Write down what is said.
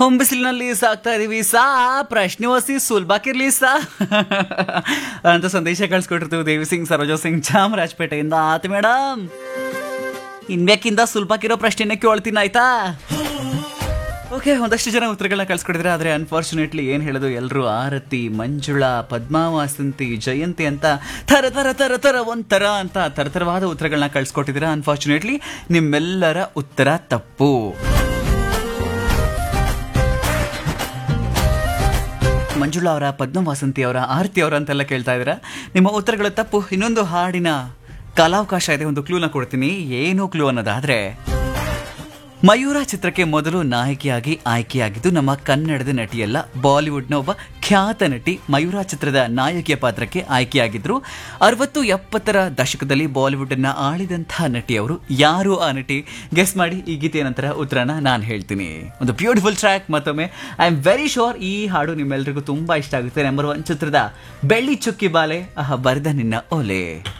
ಹೊಂಬಿಸಿಲಿನಲ್ಲಿ ಸಾಕ್ತಾ ಇದೀವಿ ಸಾ ಪ್ರಶ್ನೆ ವಸಿ ಸುಲ್ಬಾಕಿರ್ಲಿ ಸಾ ಅಂತ ಸಂದೇಶ ಕಳ್ಸಿಕೊಟ್ಟಿರ್ತೀವಿ ದೇವಿ ಸಿಂಗ್ ಸರೋಜಾ ಸಿಂಗ್ ಚಾಮರಾಜಪೇಟೆಯಿಂದ ಆತ ಮೇಡಮ್ ಇನ್ಬೇಕಿಂದ ಸುಲ್ಬಾಕಿರೋ ಪ್ರಶ್ನೆನೇ ಕೇಳ್ತೀನಿ ಆಯ್ತಾ ಓಕೆ ಒಂದಷ್ಟು ಜನ ಉತ್ತರಗಳನ್ನ ಕಳ್ಸ್ಕೊಟ್ಟಿದ್ರೆ ಆದರೆ ಅನ್ಫಾರ್ಚುನೇಟ್ಲಿ ಏನು ಹೇಳೋದು ಎಲ್ಲರೂ ಆರತಿ ಮಂಜುಳಾ ಪದ್ಮಾವಾಸಂತಿ ಜಯಂತಿ ಅಂತ ಥರ ಥರ ಥರ ಥರ ಒಂಥರ ಅಂತ ಥರಥರವಾದ ಉತ್ತರಗಳನ್ನ ಕಳ್ಸ್ಕೊಟ್ಟಿದ್ದೀರಾ ಅನ್ಫಾರ್ಚುನೇಟ್ಲಿ ನಿಮ್ಮೆಲ್ಲರ ಉತ್ತರ ತಪ್ಪು ಮಂಜುಳಾ ಅವರ ಪದ್ಮವಾಸಂತಿ ಅವರ ಆರತಿ ಅವರ ಅಂತೆಲ್ಲ ಕೇಳ್ತಾ ಇದ್ದೀರಾ ನಿಮ್ಮ ಉತ್ತರಗಳು ತಪ್ಪು ಇನ್ನೊಂದು ಹಾಡಿನ ಕಾಲಾವಕಾಶ ಇದೆ ಒಂದು ಕ್ಲೂನ ಕೊಡ್ತೀನಿ ಏನು ಕ್ಲೂ ಅನ್ನೋದಾದ್ರೆ ಮಯೂರ ಚಿತ್ರಕ್ಕೆ ಮೊದಲು ನಾಯಕಿಯಾಗಿ ಆಯ್ಕೆಯಾಗಿದ್ದು ನಮ್ಮ ಕನ್ನಡದ ನಟಿಯಲ್ಲ ಬಾಲಿವುಡ್ನ ಒಬ್ಬ ಖ್ಯಾತ ನಟಿ ಮಯೂರ ಚಿತ್ರದ ನಾಯಕಿಯ ಪಾತ್ರಕ್ಕೆ ಆಯ್ಕೆಯಾಗಿದ್ರು ಅರವತ್ತು ಎಪ್ಪತ್ತರ ದಶಕದಲ್ಲಿ ಬಾಲಿವುಡ್ ಅನ್ನ ಆಳಿದಂತಹ ನಟಿಯವರು ಯಾರು ಆ ನಟಿ ಗೆಸ್ ಮಾಡಿ ಈ ಗೀತೆಯ ನಂತರ ಉತ್ತರನ ನಾನು ಹೇಳ್ತೀನಿ ಒಂದು ಬ್ಯೂಟಿಫುಲ್ ಟ್ರ್ಯಾಕ್ ಮತ್ತೊಮ್ಮೆ ಐ ಆಮ್ ವೆರಿ ಶೋರ್ ಈ ಹಾಡು ನಿಮ್ಮೆಲ್ಲರಿಗೂ ತುಂಬಾ ಇಷ್ಟ ಆಗುತ್ತೆ ನಂಬರ್ ಒನ್ ಚಿತ್ರದ ಬೆಳ್ಳಿ ಚುಕ್ಕಿ ಬಾಲೆ ಆಹ ಬರೆದ ನಿನ್ನ ಓಲೆ